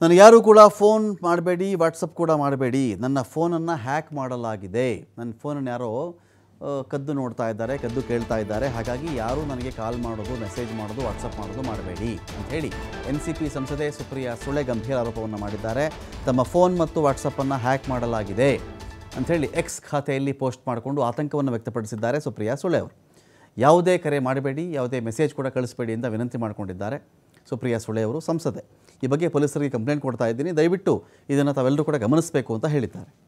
ನನಗೆ ಯಾರೂ ಕೂಡ ಫೋನ್ ಮಾಡಬೇಡಿ ವಾಟ್ಸಪ್ ಕೂಡ ಮಾಡಬೇಡಿ ನನ್ನ ಫೋನನ್ನು ಹ್ಯಾಕ್ ಮಾಡಲಾಗಿದೆ ನನ್ನ ಫೋನನ್ನು ಯಾರೋ ಆ, ಕದ್ದು ನೋಡ್ತಾ ಇದ್ದಾರೆ ಕದ್ದು ಕೇಳ್ತಾ ಇದ್ದಾರೆ ಹಾಗಾಗಿ ಯಾರೂ ನನಗೆ ಕಾಲ್ ಮಾಡೋದು ಮೆಸೇಜ್ ಮಾಡೋದು ವಾಟ್ಸಪ್ ಮಾಡೋದು ಮಾಡಬೇಡಿ ಅಂತ ಹೇಳಿ ಎನ್ ಸಿ ಪಿ ಸಂಸದೆ ಸುಪ್ರಿಯಾ ಸುಳೆ ಗಂಭೀರ ಆರೋಪವನ್ನು ಮಾಡಿದ್ದಾರೆ ತಮ್ಮ ಫೋನ್ ಮತ್ತು ವಾಟ್ಸಪ್ಪನ್ನು ಹ್ಯಾಕ್ ಮಾಡಲಾಗಿದೆ ಅಂಥೇಳಿ ಎಕ್ಸ್ ಖಾತೆಯಲ್ಲಿ ಪೋಸ್ಟ್ ಮಾಡಿಕೊಂಡು ಆತಂಕವನ್ನು ವ್ಯಕ್ತಪಡಿಸಿದ್ದಾರೆ ಸುಪ್ರಿಯಾ ಸುಳೆ ಅವರು ಯಾವುದೇ ಕರೆ ಮಾಡಬೇಡಿ ಯಾವುದೇ ಮೆಸೇಜ್ ಕೂಡ ಕಳಿಸ್ಬೇಡಿ ಅಂತ ವಿನಂತಿ ಮಾಡಿಕೊಂಡಿದ್ದಾರೆ ಸುಪ್ರಿಯಾ ಸುಳೆ ಅವರು ಸಂಸದೆ ಈ ಬಗ್ಗೆ ಪೊಲೀಸರಿಗೆ ಕಂಪ್ಲೇಂಟ್ ಕೊಡ್ತಾ ಇದ್ದೀನಿ ದಯವಿಟ್ಟು ಇದನ್ನು ತಾವೆಲ್ಲರೂ ಕೂಡ ಗಮನಿಸಬೇಕು ಅಂತ ಹೇಳಿದ್ದಾರೆ